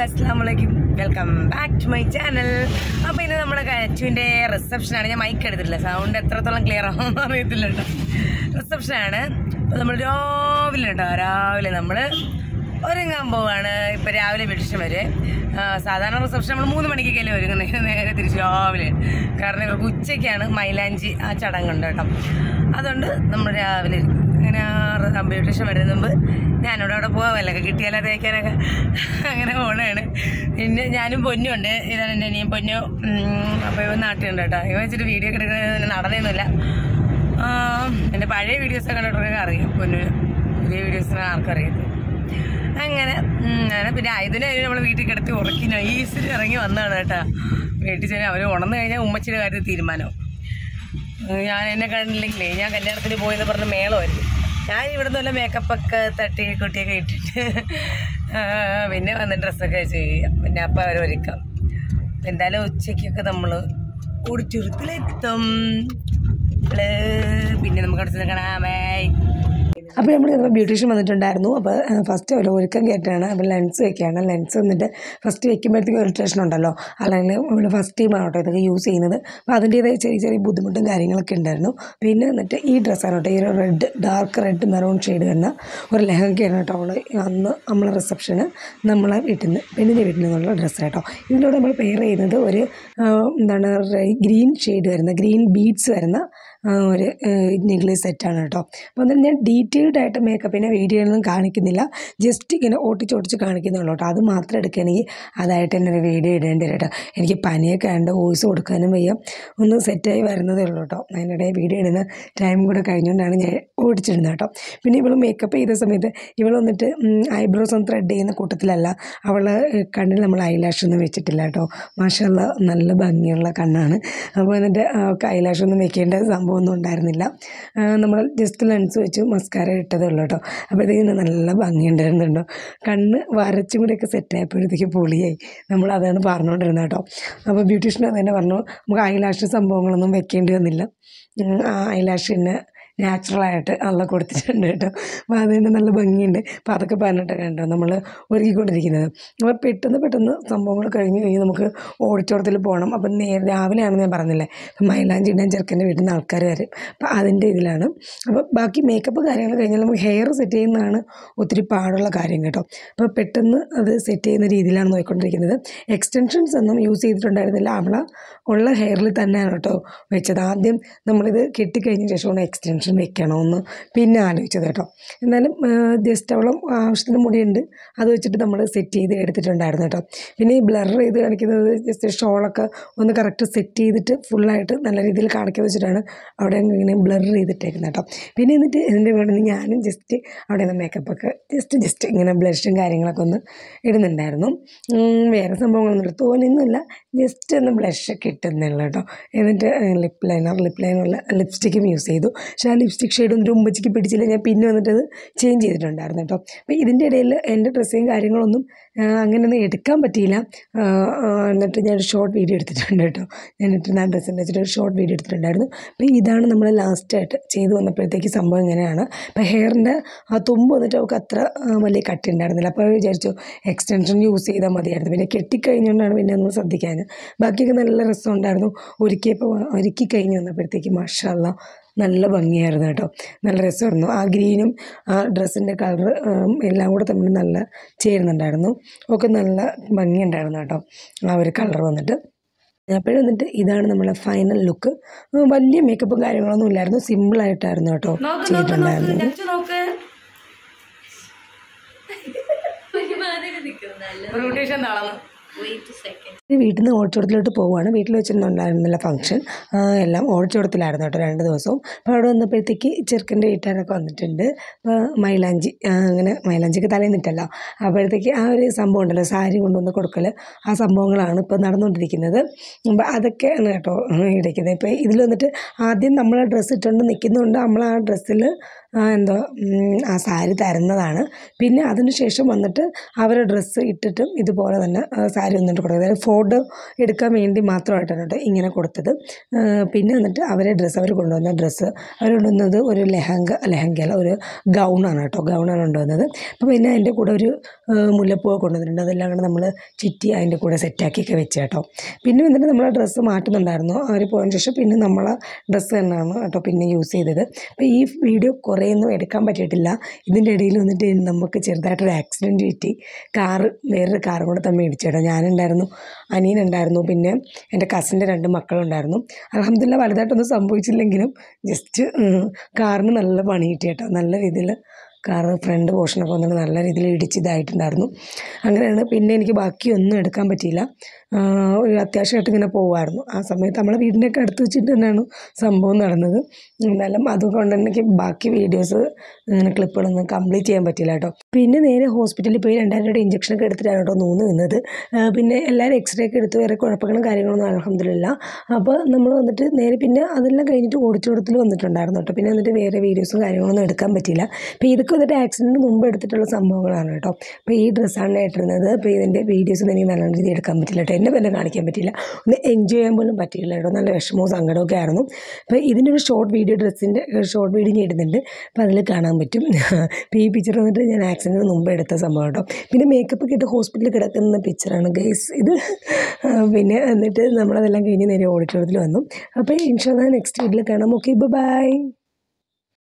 അസ്സാം വലൈക്കും welcome back to my channel അപ്പോൾ ഇന്ന് നമ്മുടെ കച്ചുവിൻ്റെ റിസപ്ഷനാണ് ഞാൻ മൈക്ക് എടുത്തിട്ടില്ല സൗണ്ട് എത്രത്തോളം ക്ലിയർ ആവുമെന്ന് അറിയത്തില്ല കേട്ടോ റിസപ്ഷനാണ് അപ്പോൾ നമ്മൾ രാവിലെ കേട്ടോ രാവിലെ നമ്മൾ ഒരുങ്ങാൻ പോവാണ് ഇപ്പോൾ രാവിലെ ബ്യൂട്ടീഷ്യൻ വരെ ആ, സാധാരണ റിസപ്ഷൻ നമ്മൾ മൂന്ന് മണിക്കൊക്കെയല്ലേ ഒരുങ്ങുന്നത് നേരെ തിരിച്ച് രാവിലെ കാരണം ഇവർക്ക് ഉച്ചയ്ക്കാണ് മൈലാഞ്ചി ആ ചടങ്ങുണ്ട് കേട്ടോ അതുകൊണ്ട് നമ്മൾ രാവിലെ ഇരിക്കും. അങ്ങനെ ആ ബ്യൂട്ടീഷ്യൻ വരുന്ന മുമ്പ് ഞാനിവിടെ അവിടെ പോകാമല്ലോ കിട്ടിയാലോ തേക്കാനൊക്കെ അങ്ങനെ പോണാണ് പിന്നെ ഞാനും പൊന്നുണ്ട് ഇതാണ് എൻ്റെ അനിയൻ പൊന്നു ഉം, അപ്പോൾ ഇവ നാട്ടിലുണ്ട് കേട്ടോ ഇവ വെച്ചിട്ട് വീഡിയോ ഒക്കെ എടുക്കുന്നത് നടന്നൊന്നുമില്ല ആ, എൻ്റെ പഴയ വീഡിയോസൊക്കെ കണ്ടിട്ടൊക്കെ അറിയാം പൊന്നിന് പുതിയ വീഡിയോസിന് ആർക്കറിയാം അങ്ങനെ ഉം, അങ്ങനെ പിന്നെ ഇതിനെ നമ്മൾ വീട്ടിൽ കിടത്തി ഉറക്കി നൈസിൽ ഇറങ്ങി വന്നതാണ് കേട്ടോ വീട്ടിൽ ചെന്ന് അവർ ഉണർന്നു കഴിഞ്ഞാൽ ഉമ്മച്ചിയുടെ കാര്യത്തിൽ തീരുമാനവും ഉം, ഞാൻ എന്നെ കണ്ടില്ലെങ്കിലേ ഞാൻ കല്യാണത്തിന് പോയെന്ന് പറഞ്ഞ് മേളമായിരുന്നു ഞാൻ ഇവിടുന്ന് വല്ല മേക്കപ്പൊക്കെ തട്ടി കുട്ടിയൊക്കെ ഇട്ടിട്ട് ആ, പിന്നെ വന്ന് ഡ്രസ്സൊക്കെ ചെയ്യാം പിന്നെ അപ്പം അവർ ഒരുക്കാം എന്തായാലും ഉച്ചയ്ക്കൊക്കെ നമ്മൾ ഓടിച്ചുരുത്തിലെത്തും പിന്നെ നമുക്ക് അടുത്ത് കാണാം ബൈ അപ്പോൾ നമ്മൾ ചിലപ്പോൾ ബ്യൂട്ടീഷ്യൻ വന്നിട്ടുണ്ടായിരുന്നു അപ്പോൾ ഫസ്റ്റ് ഒരു ഒരുക്കം കയറ്റാണ് അപ്പോൾ ലെൻസ് വെക്കുകയാണ് ലെൻസ് വന്നിട്ട് ഫസ്റ്റ് വെക്കുമ്പോഴത്തേക്കും ഇറിറ്റേഷൻ ഉണ്ടല്ലോ അല്ലെങ്കിൽ നമ്മൾ ഫസ്റ്റ് ടൈമാണ് കേട്ടോ ഇതൊക്കെ യൂസ് ചെയ്യുന്നത് അപ്പോൾ അതിൻ്റേതായ ചെറിയ ചെറിയ ബുദ്ധിമുട്ടും കാര്യങ്ങളൊക്കെ ഉണ്ടായിരുന്നു പിന്നെ എന്നിട്ട് ഈ ഡ്രസ്സാണ് കേട്ടോ ഈ ഒരു red dark red maroon shade വരുന്ന ഒരു ലെഹങ്കയാണ് കേട്ടോ അവൾ അന്ന് നമ്മളെ റിസപ്ഷന് നമ്മളെ വീട്ടിൽ നിന്ന് പെണ്ണിൻ്റെ വീട്ടിൽ നിന്നുള്ള ഡ്രസ്സ് കേട്ടോ ഇതിലൂടെ നമ്മൾ പെയർ ചെയ്യുന്നത് ഒരു ആ, എന്താണ് ഗ്രീൻ ഷെയ്ഡ് വരുന്ന ഗ്രീൻ ബീഡ്സ് വരുന്ന ആ, ഒരു നെഗ്ലി സെറ്റാണ് കേട്ടോ അപ്പോൾ എന്നിട്ട് ഞാൻ ഡീറ്റെയിൽഡ് ആയിട്ട് മേക്കപ്പിനെ വീഡിയോയിലൊന്നും കാണിക്കുന്നില്ല ജസ്റ്റ് ഇങ്ങനെ ഓട്ടിച്ച് ഓട്ടിച്ച് കാണിക്കുന്നുള്ളൂ കേട്ടോ അത് മാത്രം എടുക്കുകയാണെങ്കിൽ അതായിട്ട് തന്നെ ഒരു വീഡിയോ ഇടേണ്ടി വരും കേട്ടോ എനിക്ക് പനിയൊക്കെ ഉണ്ട് വോയിസ് കൊടുക്കാനും വയ്യ ഒന്ന് സെറ്റായി വരുന്നതേ ഉള്ളൂ കേട്ടോ അതിനിടെ വീഡിയോ ഇടുന്ന ടൈം കൂടെ കഴിഞ്ഞുകൊണ്ടാണ് ഞാൻ ഓടിച്ചിടുന്നത് കേട്ടോ പിന്നെ ഇവൾ മേക്കപ്പ് ചെയ്ത സമയത്ത് ഇവൾ വന്നിട്ട് ഐബ്രോസ് ഒന്നും ത്രെഡ് ചെയ്യുന്ന കൂട്ടത്തിലല്ല അവൾ കണ്ണിൽ നമ്മൾ ഐലാഷ് ഒന്നും വെച്ചിട്ടില്ല കേട്ടോ മാഷല്ല നല്ല ഭംഗിയുള്ള കണ്ണാണ് അപ്പോൾ എന്നിട്ട് അവൾക്ക് ഐലാഷ് ഒന്നും വെക്കേണ്ട സംഭവമൊന്നും ഉണ്ടായിരുന്നില്ല നമ്മൾ ജസ്റ്റ് ലെൻസ് വെച്ച് മസ്കാര ഇട്ടതേ ഉള്ളൂ കേട്ടോ അപ്പോഴത്തേക്കും നല്ല ഭംഗി ഉണ്ടായിരുന്നുണ്ടോ കണ്ണ് വരച്ചും കൂടെയൊക്കെ സെറ്റായപ്പോഴത്തേക്ക് പൊളിയായി നമ്മൾ അതാണ് പറഞ്ഞുകൊണ്ടിരുന്നത് കേട്ടോ അപ്പോൾ ബ്യൂട്ടീഷ്യൻ അത് തന്നെ പറഞ്ഞു നമുക്ക് ഐലാഷ് സംഭവങ്ങളൊന്നും വെക്കേണ്ടി വന്നില്ല ഉം, ആ ഐലാഷിന് നാച്ചുറലായിട്ട് നല്ല കൊടുത്തിട്ടുണ്ട് കേട്ടോ അപ്പോൾ അതിന് നല്ല ഭംഗിയുണ്ട് അപ്പോൾ അതൊക്കെ പറഞ്ഞിട്ട് കണ്ടോ നമ്മൾ ഒരുക്കിക്കൊണ്ടിരിക്കുന്നത് അപ്പോൾ പെട്ടെന്ന് പെട്ടെന്ന് സംഭവങ്ങൾ കഴിഞ്ഞ് കഴിഞ്ഞ് നമുക്ക് ഓഡിറ്റോറിയത്തിൽ പോകണം അപ്പം നേരെ രാവിലെയാണെന്ന് ഞാൻ പറഞ്ഞില്ലേ അപ്പം മൈലാഞ്ചി ഇടാൻ ചെറുക്കൻ്റെ വീട്ടിൽ നിന്ന് ആൾക്കാർ വരും അപ്പോൾ അതിൻ്റെ ഇതിലാണ് അപ്പോൾ ബാക്കി മേക്കപ്പ് കാര്യങ്ങൾ കഴിഞ്ഞാൽ നമുക്ക് ഹെയർ സെറ്റ് ചെയ്യുന്നതാണ് ഒത്തിരി പാടുള്ള കാര്യം കേട്ടോ അപ്പോൾ പെട്ടെന്ന് അത് സെറ്റ് ചെയ്യുന്ന രീതിയിലാണ് നോക്കിക്കൊണ്ടിരിക്കുന്നത് എക്സ്റ്റൻഷൻസ് ഒന്നും യൂസ് ചെയ്തിട്ടുണ്ടായിരുന്നില്ല അവളെ ഉള്ള ഹെയറിൽ തന്നെയാണ് കേട്ടോ വെച്ചത് ആദ്യം നമ്മളിത് കെട്ടിക്കഴിഞ്ഞ ശേഷമാണ് എക്സ്റ്റൻഷൻ വെക്കണമെന്ന് പിന്നെ ആലോചിച്ചത് കേട്ടോ എന്നാലും ജസ്റ്റ് അവളും ആവശ്യത്തിന് മുടിയുണ്ട് അത് വെച്ചിട്ട് നമ്മൾ സെറ്റ് ചെയ്ത് എടുത്തിട്ടുണ്ടായിരുന്നു കേട്ടോ പിന്നെ ഈ ബ്ലർ ചെയ്ത് കാണിക്കുന്നത് ജസ്റ്റ് ഷോളൊക്കെ ഒന്ന് കറക്റ്റ് സെറ്റ് ചെയ്തിട്ട് ഫുള്ളായിട്ട് നല്ല രീതിയിൽ കാണിക്കാൻ വെച്ചിട്ടാണ് അവിടെ ഇങ്ങനെ ബ്ലർ ചെയ്തിട്ടേക്കുന്നത് കേട്ടോ പിന്നെ എന്നിട്ട് ഇതിൻ്റെ വേണ്ടി നിന്ന് ഞാനും ജസ്റ്റ് അവിടെ നിന്ന് മേക്കപ്പൊക്കെ ജസ്റ്റ് ജസ്റ്റ് ഇങ്ങനെ ബ്ലഷും കാര്യങ്ങളൊക്കെ ഒന്ന് ഇടുന്നുണ്ടായിരുന്നു ഉം, വേറെ സംഭവങ്ങളൊന്നുമില്ല തോന്നിയൊന്നുമില്ല ജസ്റ്റ് ഒന്ന് ബ്ലഷൊക്കെ ഇട്ടുന്നുള്ളൂ കേട്ടോ എന്നിട്ട് ലിപ്പ് ലൈനർ ലിപ്പ് ലൈനറുള്ള ലിപ്സ്റ്റിക്കും യൂസ് ചെയ്തു പക്ഷേ ആ ലിപ്സ്റ്റിക് ഷെയ്ഡ് ഒന്നും ഉമ്പച്ചിക്ക് പിടിച്ചില്ല ഞാൻ പിന്നെ വന്നിട്ട് അത് ചേഞ്ച് ചെയ്തിട്ടുണ്ടായിരുന്നു കേട്ടോ അപ്പോൾ ഇതിൻ്റെ ഇടയിൽ എൻ്റെ ഡ്രസ്സും കാര്യങ്ങളൊന്നും ആ, അങ്ങനെയൊന്നും എടുക്കാൻ പറ്റിയില്ല ആ, ആ, എന്നിട്ട് ഞാൻ ഒരു ഷോർട്ട് വീഡിയോ എടുത്തിട്ടുണ്ട് കേട്ടോ ഞാൻ ഇട്ടിരുന്ന ആ ഡ്രസ്സിൻ്റെ വെച്ചിട്ട് ഒരു ഷോർട്ട് വീഡിയോ എടുത്തിട്ടുണ്ടായിരുന്നു അപ്പോൾ ഇതാണ് നമ്മൾ ലാസ്റ്റായിട്ട് ചെയ്ത് വന്നപ്പോഴത്തേക്ക് സംഭവം ഇങ്ങനെയാണ് അപ്പോൾ ഹെയറിൻ്റെ ആ തുമ്പ് വന്നിട്ട് അവൾക്ക് അത്ര ആ, വലിയ കട്ടി ഉണ്ടായിരുന്നില്ല അപ്പോൾ വിചാരിച്ചു എക്സ്റ്റൻഷൻ യൂസ് ചെയ്താൽ മതിയായിരുന്നു പിന്നെ കെട്ടിക്കഴിഞ്ഞുകൊണ്ടാണ് പിന്നെ നമ്മൾ ശ്രദ്ധിക്കാൻ ബാക്കിയൊക്കെ നല്ല രസമുണ്ടായിരുന്നു ഒരുക്കിയപ്പോൾ ഒരുക്കി കഴിഞ്ഞ് വന്നപ്പോഴത്തേക്ക് മാഷല്ല നല്ല ഭംഗിയായിരുന്നു കേട്ടോ നല്ല രസമായിരുന്നു ആ ഗ്രീനും ആ ഡ്രസ്സിൻ്റെ കളർ എല്ലാം കൂടെ തമ്മിൽ നല്ല ചേരുന്നുണ്ടായിരുന്നു ഒക്കെ നല്ല ഭംഗിയുണ്ടായിരുന്നു കേട്ടോ ആ ഒരു കളർ വന്നിട്ട് അപ്പോഴും എന്നിട്ട് ഇതാണ് നമ്മളെ ഫൈനൽ ലുക്ക് വലിയ മേക്കപ്പും കാര്യങ്ങളൊന്നും ഇല്ലായിരുന്നു സിമ്പിളായിട്ടായിരുന്നു കേട്ടോ നോക്ക് നോക്ക് നോക്ക് ചെയ്തിട്ടുണ്ടായിരുന്നത് നെക്സ്റ്റ് നോക്ക് ബ്യൂട്ടീഷ്യൻ താളന്ന് വീട്ടിൽ നിന്ന് ഓടിച്ചോടത്തിലോട്ട് പോവുകയാണ് വീട്ടിൽ വെച്ചിട്ടുണ്ടായിരുന്നില്ല ഫംഗ്ഷൻ എല്ലാം ഓടിച്ചോടത്തിലായിരുന്നു കേട്ടോ രണ്ട് ദിവസവും അപ്പോൾ അവിടെ വന്നപ്പോഴത്തേക്ക് ചെറുക്കൻ്റെ വീട്ടുകാരൊക്കെ വന്നിട്ടുണ്ട് അപ്പോൾ മൈലാഞ്ചി ആ, അങ്ങനെ മൈലാഞ്ചിക്ക് തലേന്നിട്ടല്ലോ അപ്പോഴത്തേക്ക് ആ ഒരു സംഭവം ഉണ്ടല്ലോ സാരി കൊണ്ടുവന്ന് കൊടുക്കൽ ആ സംഭവങ്ങളാണ് ഇപ്പോൾ നടന്നുകൊണ്ടിരിക്കുന്നത് അപ്പോൾ അതൊക്കെയാണ് കേട്ടോ ഇടയ്ക്കുന്നത് ഇപ്പോൾ ഇതിൽ വന്നിട്ട് ആദ്യം നമ്മൾ ഡ്രസ്സ് ഇട്ടുകൊണ്ട് നിൽക്കുന്നുണ്ട് നമ്മൾ ആ ഡ്രസ്സിൽ എന്തോ ഉം, ആ സാരി തരുന്നതാണ് പിന്നെ അതിന് ശേഷം വന്നിട്ട് അവരെ ഡ്രസ്സ് ഇട്ടിട്ടും ഇതുപോലെ തന്നെ ആ, സാരി കാര്യം എന്നിട്ട് കൊടുത്തത് അതായത് ഫോട്ടോ എടുക്കാൻ വേണ്ടി മാത്രമായിട്ടാണ് കേട്ടോ ഇങ്ങനെ കൊടുത്തത് ആ, പിന്നെ വന്നിട്ട് അവരെ ഡ്രസ്സ് അവർ കൊണ്ടുവന്ന ഡ്രസ്സ് അവർ കൊണ്ടുവന്നത് ഒരു ലെഹങ്ക ലെഹങ്ക അല്ല ഒരു ഗൗണാണ് കേട്ടോ ഗൗണാണ് കൊണ്ടുവന്നത് അപ്പോൾ പിന്നെ അതിൻ്റെ കൂടെ ഒരു ആ, മുല്ലപ്പൂവ് കൊണ്ടുവന്നിട്ടുണ്ട് അതെല്ലാം കൂടെ നമ്മൾ ചുറ്റി അതിൻ്റെ കൂടെ സെറ്റാക്കിയൊക്കെ വെച്ച് കേട്ടോ പിന്നെ വന്നിട്ട് നമ്മൾ ഡ്രസ്സ് മാറ്റുന്നുണ്ടായിരുന്നു അവർ പോയതിന് ശേഷം പിന്നെ നമ്മളെ ഡ്രസ്സ് തന്നെയാണ് കേട്ടോ പിന്നെ യൂസ് ചെയ്തത് അപ്പോൾ ഈ വീഡിയോ കുറേ ഒന്നും എടുക്കാൻ പറ്റിയിട്ടില്ല ഇതിൻ്റെ ഇടയിൽ വന്നിട്ട് നമുക്ക് ചെറുതായിട്ടൊരു ആക്സിഡൻറ്റ് പറ്റി കാറ് വേറൊരു കാറും കൂടെ തന്നെ മേടിച്ചേട്ടോ ഞാനുണ്ടായിരുന്നു അനിയനുണ്ടായിരുന്നു പിന്നെ എൻ്റെ കസിൻ്റെ രണ്ട് മക്കളുണ്ടായിരുന്നു അലഹമില്ല വലുതായിട്ടൊന്നും സംഭവിച്ചില്ലെങ്കിലും ജസ്റ്റ് കാറിന് നല്ല പണി കിട്ടി കേട്ടോ നല്ല രീതിയിൽ കാറ് ഫ്രണ്ട് പോർഷനൊക്കെ വന്നിട്ട് നല്ല രീതിയിൽ ഇടിച്ച് ഇതായിട്ടുണ്ടായിരുന്നു അങ്ങനെയാണ് പിന്നെ എനിക്ക് ബാക്കിയൊന്നും എടുക്കാൻ പറ്റിയില്ല ആ, ഒരു അത്യാവശ്യമായിട്ട് ഇങ്ങനെ പോകുമായിരുന്നു ആ സമയത്ത് നമ്മളെ വീടിൻ്റെ ഒക്കെ അടുത്ത് വെച്ചിട്ട് തന്നെയാണ് സംഭവം നടന്നത് എന്നാലും അതുകൊണ്ട് എനിക്ക് ബാക്കി വീഡിയോസ് ഇങ്ങനെ ക്ലിപ്പുകളൊന്നും കംപ്ലീറ്റ് ചെയ്യാൻ പറ്റില്ല കേട്ടോ പിന്നെ നേരെ ഹോസ്പിറ്റലിൽ പോയി രണ്ടായിരം രൂപയുടെ ഇഞ്ചക്ഷനൊക്കെ എടുത്തിട്ടാണ് കേട്ടോ നൂന്ന് നിന്നത് ആ, പിന്നെ എല്ലാവരും എക്സ്റേ ഒക്കെ എടുത്ത് വേറെ കുഴപ്പങ്ങളും കാര്യങ്ങളൊന്നും അലഹമില്ല അപ്പോൾ നമ്മൾ വന്നിട്ട് നേരെ പിന്നെ അതെല്ലാം കഴിഞ്ഞിട്ട് ഓടിച്ചോടത്തിൽ വന്നിട്ടുണ്ടായിരുന്നു കേട്ടോ പിന്നെ വന്നിട്ട് വേറെ വീഡിയോസും കാര്യങ്ങളൊന്നും എടുക്കാൻ പറ്റിയില്ല അപ്പോൾ ഇതൊക്കെ വന്നിട്ട് ആക്സിഡൻറ്റ് മുമ്പ് എടുത്തിട്ടുള്ള സംഭവങ്ങളാണ് കേട്ടോ അപ്പോൾ ഈ ഡ്രസ്സാണ് ഇട്ടിരുന്നത് അപ്പോൾ ഇതിൻ്റെ വീഡിയോസ് എനിക്ക് നല്ല രീതിയിൽ എടുക്കാൻ പറ്റില്ല കേട്ടോ എന്നെ തന്നെ കാണിക്കാൻ പറ്റില്ല ഒന്ന് എൻജോയ് ചെയ്യാൻ പോലും പറ്റിയില്ല കേട്ടോ നല്ല വിഷമവും സങ്കടമൊക്കെ ആയിരുന്നു അപ്പോൾ ഇതിൻ്റെ ഒരു ഷോർട്ട് വീഡിയോ ഡ്രസ്സിൻ്റെ ഷോർട്ട് വീഡിയോ ഞാൻ ഇടുന്നുണ്ട് അപ്പോൾ അതിൽ കാണാൻ പറ്റും അപ്പോൾ ഈ പിക്ചർ വന്നിട്ട് ഞാൻ ആക്സിഡൻറ്റിന് മുമ്പ് എടുത്ത സംഭവം കേട്ടോ പിന്നെ മേക്കപ്പ് ഒക്കെ ഇട്ട് ഹോസ്പിറ്റലിൽ കിടക്കുന്ന പിക്ചറാണ് ഗൈസ് ഇത് ആ, പിന്നെ എന്നിട്ട് നമ്മളതെല്ലാം കഴിഞ്ഞ് നേരെ ഓഡിറ്റോറിയത്തിൽ വന്നു അപ്പോൾ ഇൻഷാല്ല നെക്സ്റ്റ് വീഡിയോയിൽ കാണാം ഓക്കെ ബൈ